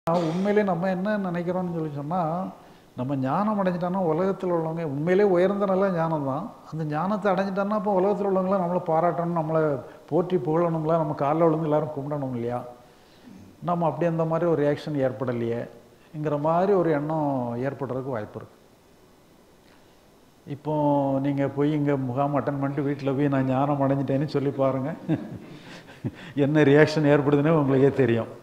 உண்மையிலே நம்ம என்ன நினைக்கிறோம்னு சொல்லி சொன்னால் நம்ம ஞானம் அடைஞ்சிட்டோன்னா உலகத்தில் உள்ளவங்க உண்மையிலே உயர்ந்த நல்ல ஞானம் தான் அந்த ஞானத்தை அடைஞ்சிட்டோன்னா அப்போ உலகத்தில் உள்ளவங்களாம் நம்மளை பாராட்டணும் நம்மளை போற்றி புகழணுங்களா நம்ம காலைல விழுந்து எல்லாரும் கும்பிடணும் இல்லையா நம்ம அப்படி அந்த மாதிரி ஒரு ரியாக்ஷன் ஏற்படலையேங்கிற மாதிரி ஒரு எண்ணம் ஏற்படுறதுக்கு வாய்ப்பு இருக்குது இப்போ நீங்கள் போய் இங்கே முகாம் அட்டன் பண்ணிட்டு வீட்டில் போய் நான் ஞானம் அடைஞ்சிட்டேன்னு சொல்லி பாருங்கள் என்ன ரியாக்ஷன் ஏற்படுதுன்னே உங்களுக்கே தெரியும்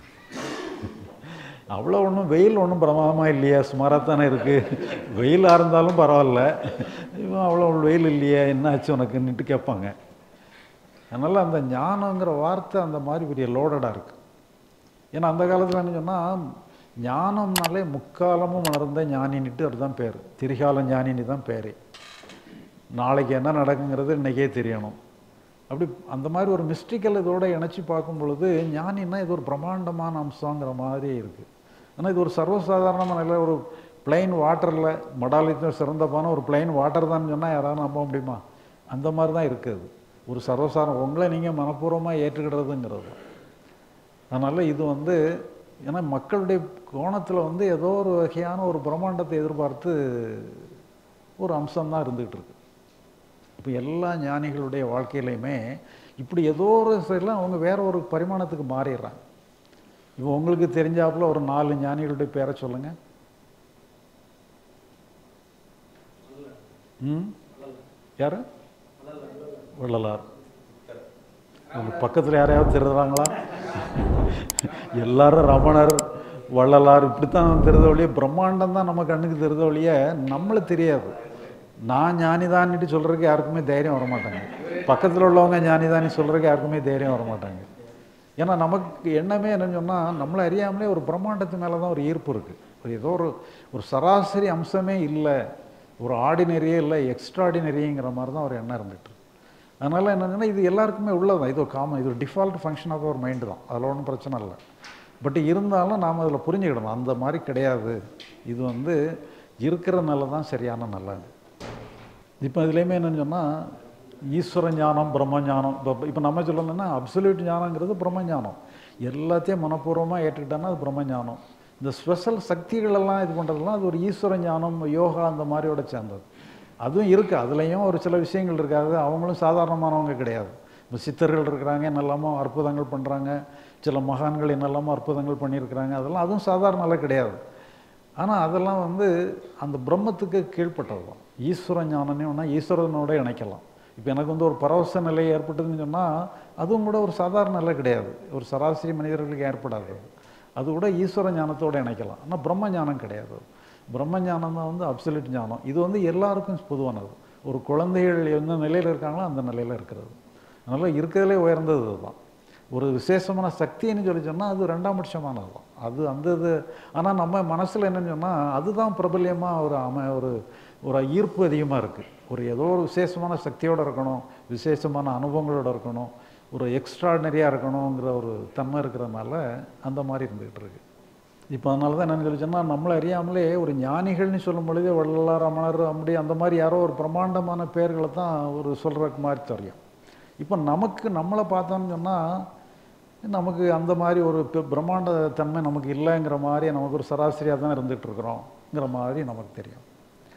அவ்வளோ ஒன்றும் வெயில் ஒன்றும் பிரமாதமாக இல்லையா சுமாராக தானே இருக்குது வெயிலாக இருந்தாலும் பரவாயில்ல இவன் அவ்வளோ வெயில் இல்லையே என்ன ஆச்சு உனக்குன்னுட்டு கேட்பாங்க அதனால் அந்த ஞானங்கிற வார்த்தை அந்த மாதிரி பெரிய லோடடாக இருக்குது ஏன்னா அந்த காலத்தில் என்ன சொன்னால் ஞானம்னாலே முக்காலமும் உணர்ந்த ஞானின்ட்டு அதுதான் பேர் திரிகால ஞானின்னு தான் பேர் நாளைக்கு என்ன நடக்குங்கிறது இன்றைக்கே தெரியணும் அப்படி அந்த மாதிரி ஒரு மிஸ்டிக்கல் இதோட இணைச்சி பார்க்கும் பொழுது ஞானின்னா இது ஒரு பிரம்மாண்டமான அம்சங்கிற மாதிரி இருக்குது ஆனால் இது ஒரு சர்வசாதாரணமான நிலை ஒரு பிளைன் வாட்டரில் மடாலித்த சிறந்தப்பான ஒரு பிளைன் வாட்டர் தான் சொன்னால் யாராவது நம்ப முடியுமா அந்த மாதிரி தான் இருக்குது ஒரு சர்வசாதாரண உங்களை நீங்கள் மனப்பூர்வமாக ஏற்றுக்கிடுறதுங்கிறது அதனால் இது வந்து ஏன்னா மக்களுடைய கோணத்தில் வந்து ஏதோ ஒரு வகையான ஒரு பிரம்மாண்டத்தை எதிர்பார்த்து ஒரு அம்சம்தான் இருந்துகிட்டு இருக்கு இப்போ எல்லா ஞானிகளுடைய வாழ்க்கையிலையுமே இப்படி ஏதோ ஒரு சைடில் அவங்க வேற ஒரு பரிமாணத்துக்கு மாறிடுறாங்க இப்போ உங்களுக்கு தெரிஞ்சாப்புல ஒரு நாலு ஞானிகளுடைய பேரை சொல்லுங்க ம் யாரு வள்ளலார் உங்க பக்கத்தில் யாரையாவது திருடுறாங்களா எல்லாரும் ரமணர் வள்ளலார் இப்படித்தான் தெரித ஒழிய பிரம்மாண்டம் தான் நம்ம கண்ணுக்கு தெரித ஒழிய நம்மளுக்கு தெரியாது நான் ஞானிதான்னுட்டு சொல்கிறதுக்கு யாருக்குமே தைரியம் வர மாட்டாங்க பக்கத்தில் உள்ளவங்க ஞானிதானி சொல்கிறதுக்கு யாருக்குமே தைரியம் வர மாட்டாங்க ஏன்னா நமக்கு எண்ணமே என்னன்னு சொன்னால் நம்மளை அறியாமலே ஒரு பிரம்மாண்டத்து மேலே தான் ஒரு ஈர்ப்பு இருக்குது ஒரு ஏதோ ஒரு ஒரு சராசரி அம்சமே இல்லை ஒரு ஆர்டினரியே இல்லை எக்ஸ்ட்ராடினரிங்கிற மாதிரி தான் ஒரு எண்ணம் இருந்துட்டு இருக்கு. அதனால் என்னன்னா இது எல்லாருக்குமே உள்ளதான் இது ஒரு காமன் இது ஒரு டிஃபால்ட் ஃபங்க்ஷன் ஆஃப் ஒரு மைண்டு தான் அதில் ஒன்றும் பிரச்சனை இல்லை பட் இருந்தாலும் நாம் அதில் புரிஞ்சுக்கிடணும் அந்த மாதிரி கிடையாது இது வந்து இருக்கிறனால தான் சரியான நல்லது இப்போ இதுலேயுமே என்னன்னு சொன்னால் ஈஸ்வர ஞானம் பிரம்ம ஞானம் இப்போ இப்போ நம்ம சொல்லணும்னா அப்சல்யூட் ஞானங்கிறது பிரம்ம ஞானம் எல்லாத்தையும் மனப்பூர்வமாக ஏற்றுக்கிட்டோன்னா அது பிரம்ம ஞானம் இந்த ஸ்பெஷல் சக்திகளெல்லாம் இது பண்ணுறதுலாம் அது ஒரு ஈஸ்வர ஞானம் யோகா அந்த மாதிரியோட சேர்ந்தது அதுவும் இருக்குது அதுலேயும் ஒரு சில விஷயங்கள் இருக்காது அவங்களும் சாதாரணமானவங்க கிடையாது இப்போ சித்தர்கள் இருக்கிறாங்க என்னெல்லாமோ அற்புதங்கள் பண்ணுறாங்க சில மகான்கள் என்னெல்லாமோ அற்புதங்கள் பண்ணியிருக்கிறாங்க அதெல்லாம் அதுவும் சாதாரண கிடையாது ஆனால் அதெல்லாம் வந்து அந்த பிரம்மத்துக்கு கீழ்ப்பட்டது தான் ஈஸ்வர ஞானம்னு ஒன்றா ஈஸ்வரனோட இணைக்கலாம் இப்போ எனக்கு வந்து ஒரு பரவச நிலை ஏற்பட்டதுன்னு சொன்னால் அதுவும் கூட ஒரு சாதாரண நிலை கிடையாது ஒரு சராசரி மனிதர்களுக்கு ஏற்படாது அது. அது கூட ஈஸ்வர ஞானத்தோடு இணைக்கலாம் ஆனால் பிரம்ம ஞானம் கிடையாது பிரம்ம ஞானம் தான் வந்து அப்சல்யூட் ஞானம் இது வந்து எல்லாருக்கும் பொதுவானது ஒரு குழந்தைகள் எந்த நிலையில் இருக்காங்களோ அந்த நிலையில் இருக்கிறது அதனால் இருக்கிறதுலே உயர்ந்தது அதுதான் ஒரு விசேஷமான சக்தின்னு சொல்லி சொன்னால் அது ரெண்டாம் பட்சமானது தான் அது அந்த இது ஆனால் நம்ம மனசில் என்னன்னு சொன்னால் அதுதான் பிரபல்யமாக ஒரு அம ஒரு ஒரு ஈர்ப்பு அதிகமாக இருக்குது ஒரு ஏதோ ஒரு விசேஷமான சக்தியோடு இருக்கணும் விசேஷமான அனுபவங்களோட இருக்கணும் ஒரு எக்ஸ்ட்ராடனரியாக இருக்கணுங்கிற ஒரு தன்மை இருக்கிறதுனால அந்த மாதிரி இருந்துகிட்டு இருக்கு இப்போ அதனால தான் என்னன்னு சொல்லி சொன்னால் நம்மளை அறியாமலே ஒரு ஞானிகள்னு சொல்லும் பொழுதே வள்ளலார் ரமணர் அப்படி அந்த மாதிரி யாரோ ஒரு பிரம்மாண்டமான பேர்களை தான் ஒரு சொல்கிறக்கு மாதிரி தெரியும் இப்போ நமக்கு நம்மளை பார்த்தோம்னு சொன்னால் நமக்கு அந்த மாதிரி ஒரு பெ- பிரம்மாண்ட தன்மை நமக்கு இல்லைங்கிற மாதிரி நமக்கு ஒரு சராசரியாக தான் இருந்துகிட்டு இருக்கிறோங்கிற மாதிரி நமக்கு தெரியும்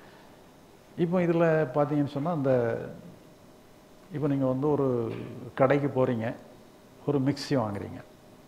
இப்போ இதில் பார்த்தீங்கன்னு சொன்னால் அந்த இப்போ நீங்கள் வந்து ஒரு கடைக்கு போகிறீங்க ஒரு மிக்ஸி வாங்குறீங்க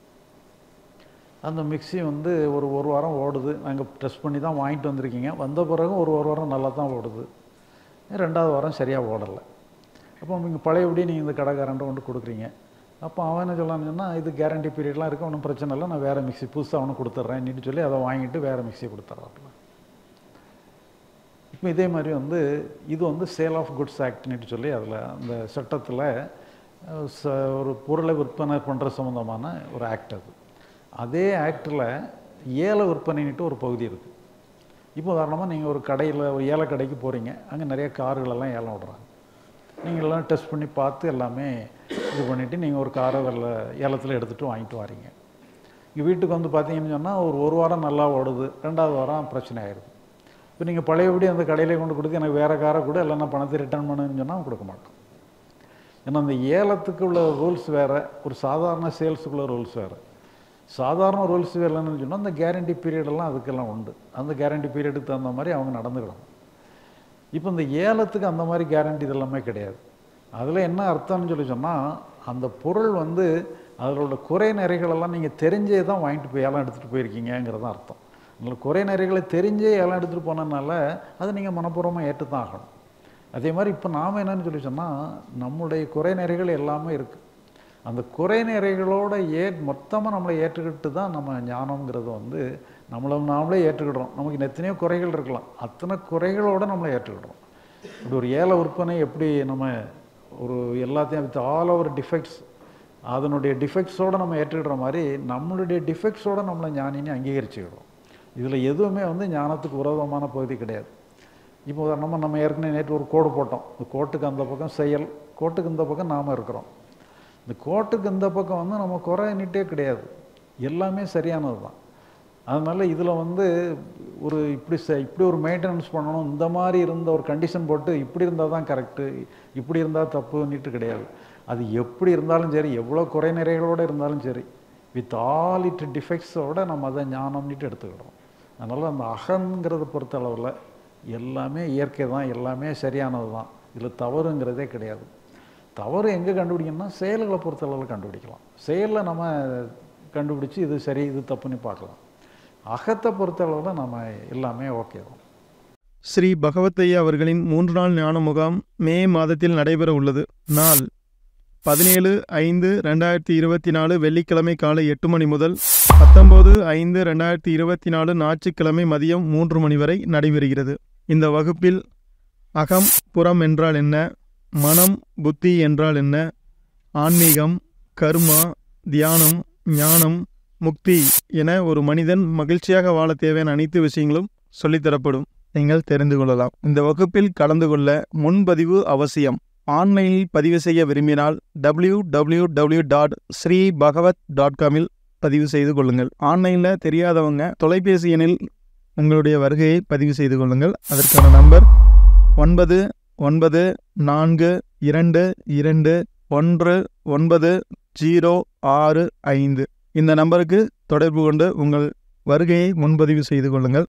அந்த மிக்ஸி வந்து ஒரு ஒரு வாரம் ஓடுது நாங்கள் டெஸ்ட் பண்ணி தான் வாங்கிட்டு வந்திருக்கீங்க வந்த பிறகு ஒரு ஒரு வாரம் நல்லா தான் ஓடுது ரெண்டாவது வாரம் சரியாக ஓடலை அப்போ நீங்கள் பழையபடி நீங்கள் இந்த கடைக்காரன்ட்ட கொண்டு கொடுக்குறீங்க அப்போ அவன் என்ன சொல்லலாம்னு சொன்னால் இது கேரண்டி பீரியட்லாம் இருக்குது ஒன்றும் பிரச்சனை இல்லை நான் வேறு மிக்ஸி புதுசாக அவனுக்கு கொடுத்துட்றேன் சொல்லி அதை வாங்கிட்டு வேறு மிக்ஸி கொடுத்துட்றாப்புல இப்போ இதே மாதிரி வந்து இது வந்து சேல் ஆஃப் குட்ஸ் ஆக்ட்னுட்டு சொல்லி அதில் அந்த சட்டத்தில் அஹ், ச- ஒரு பொருளை விற்பனை பண்ணுற சம்மந்தமான ஒரு ஆக்ட் அது அதே ஆக்டில் ஏல விற்பனைன்ட்டு ஒரு பகுதி இருக்குது இப்போ உதாரணமாக நீங்கள் ஒரு கடையில் ஒரு ஏல கடைக்கு போகிறீங்க அங்கே நிறைய கார்களெல்லாம் ஏலம் விடுறாங்க நீங்கள் எல்லாம் டெஸ்ட் பண்ணி பார்த்து எல்லாமே இது பண்ணிவிட்டு நீங்கள் ஒரு காரை வெள்ள ஏலத்தில் எடுத்துகிட்டு வாங்கிட்டு வரீங்க இங்கே வீட்டுக்கு வந்து பார்த்தீங்கன்னு சொன்னால் ஒரு ஒரு வாரம் நல்லா ஓடுது ரெண்டாவது வாரம் பிரச்சனை ஆயிடுது இப்போ நீங்கள் பழையபடி அந்த கடையிலே கொண்டு கொடுத்து எனக்கு வேறு காரை கூட இல்லைன்னா பணத்தை ரிட்டர்ன் பண்ணுன்னு சொன்னால் கொடுக்க மாட்டோம் ஏன்னா அந்த ஏலத்துக்கு உள்ள ரூல்ஸ் வேறு ஒரு சாதாரண சேல்ஸுக்குள்ள ரூல்ஸ் வேறு சாதாரண ரூல்ஸ் இல்லைன்னு சொன்னால் அந்த கேரண்டி பீரியடெல்லாம் அதுக்கெல்லாம் உண்டு அந்த கேரண்டி பீரியடுக்கு தகுந்த மாதிரி அவங்க நடந்துக்கிடணும் இப்போ இந்த ஏலத்துக்கு அந்த மாதிரி கேரண்டி இதெல்லாமே கிடையாது அதில் என்ன அர்த்தம்னு சொல்லி சொன்னால் அந்த பொருள் வந்து அதில் உள்ள குறை நிறைகளெல்லாம் நீங்கள் தெரிஞ்சே தான் வாங்கிட்டு போய் ஏலம் எடுத்துகிட்டு போயிருக்கீங்கிறது தான் அர்த்தம் அதில் குறை நிறைகளை தெரிஞ்சே ஏலம் எடுத்துகிட்டு போனதுனால அதை நீங்கள் மனப்பூர்வமாக ஏற்று தான் ஆகணும் அதே மாதிரி இப்போ நாம் என்னன்னு சொல்லி சொன்னால் நம்முடைய குறை நிறைகள் எல்லாமே இருக்குது அந்த குறை நிறைகளோட ஏ மொத்தமாக நம்மளை ஏற்றுக்கிட்டு தான் நம்ம ஞானம்ங்கிறது வந்து நம்மளை நாமளே ஏற்றுக்கிடுறோம் நமக்கு எத்தனையோ குறைகள் இருக்கலாம் அத்தனை குறைகளோடு நம்மளை ஏற்றுக்கிடுறோம் இப்படி ஒரு ஏல விற்பனை எப்படி நம்ம ஒரு எல்லாத்தையும் வித் ஆல் ஓவர் டிஃபெக்ட்ஸ் அதனுடைய டிஃபெக்ட்ஸோடு நம்ம ஏற்றுக்கிற மாதிரி நம்மளுடைய டிஃபெக்ட்ஸோடு நம்மளை ஞானின்னு அங்கீகரிச்சுக்கிடுறோம் இதில் எதுவுமே வந்து ஞானத்துக்கு விரோதமான பகுதி கிடையாது இப்போ உதாரணமாக நம்ம ஏற்கனவே நேற்று ஒரு கோடு போட்டோம் இந்த கோட்டுக்கு அந்த பக்கம் செயல் கோட்டுக்கு இந்த பக்கம் நாம் இருக்கிறோம் இந்த கோட்டுக்கு இந்த பக்கம் வந்து நம்ம குறைநிட்டே கிடையாது எல்லாமே சரியானது தான் அதனால் இதில் வந்து ஒரு இப்படி ச இப்படி ஒரு மெயின்டெனன்ஸ் பண்ணணும் இந்த மாதிரி இருந்த ஒரு கண்டிஷன் போட்டு இப்படி இருந்தால் தான் கரெக்டு இப்படி இருந்தால் தப்புன்னுட்டு கிடையாது அது எப்படி இருந்தாலும் சரி எவ்வளோ குறை நிறைகளோடு இருந்தாலும் சரி வித் ஆல் இட் டிஃபெக்ட்ஸோடு நம்ம அதை ஞானம்னுட்டு எடுத்துக்கிடுறோம் அதனால் அந்த அகங்கிறத பொறுத்த அளவில் எல்லாமே இயற்கை தான் எல்லாமே சரியானது தான் இதில் தவறுங்கிறதே கிடையாது தவறு எங்கே கண்டுபிடிக்கணும்னா செயல்களை பொறுத்த அளவில் கண்டுபிடிக்கலாம் செயலில் நம்ம கண்டுபிடிச்சி இது சரி இது தப்புன்னு பார்க்கலாம் அகத்தை பொறுத்த அளவில் நம்ம எல்லாமே ஓகே தான் ஸ்ரீ பகவத்தையா அவர்களின் மூன்று நாள் ஞான முகாம் மே மாதத்தில் நடைபெற உள்ளது நாள் பதினேழு ஐந்து ரெண்டாயிரத்தி இருபத்தி நாலு வெள்ளிக்கிழமை காலை எட்டு மணி முதல் பத்தொம்போது ஐந்து ரெண்டாயிரத்தி இருபத்தி நாலு ஞாயிற்றுக்கிழமை மதியம் மூன்று மணி வரை நடைபெறுகிறது இந்த வகுப்பில் அகம் புறம் என்றால் என்ன மனம் புத்தி என்றால் என்ன ஆன்மீகம் கர்மா தியானம் ஞானம் முக்தி என ஒரு மனிதன் மகிழ்ச்சியாக வாழ தேவையான அனைத்து விஷயங்களும் சொல்லித்தரப்படும் நீங்கள் தெரிந்து கொள்ளலாம் இந்த வகுப்பில் கலந்து கொள்ள முன்பதிவு அவசியம் ஆன்லைனில் பதிவு செய்ய விரும்பினால் W W W dot Sri Bhagavat dot காமில் பதிவு செய்து கொள்ளுங்கள் ஆன்லைனில் தெரியாதவங்க தொலைபேசி எண்ணில் உங்களுடைய வருகையை பதிவு செய்து கொள்ளுங்கள் அதற்கான நம்பர் ஒன்பது ஒன்பது நான்கு இரண்டு இரண்டு ஒன்று ஒன்பது ஜீரோ ஆறு ஐந்து இந்த நம்பருக்கு தொடர்பு கொண்டு உங்கள் வருகையை முன்பதிவு செய்து கொள்ளுங்கள்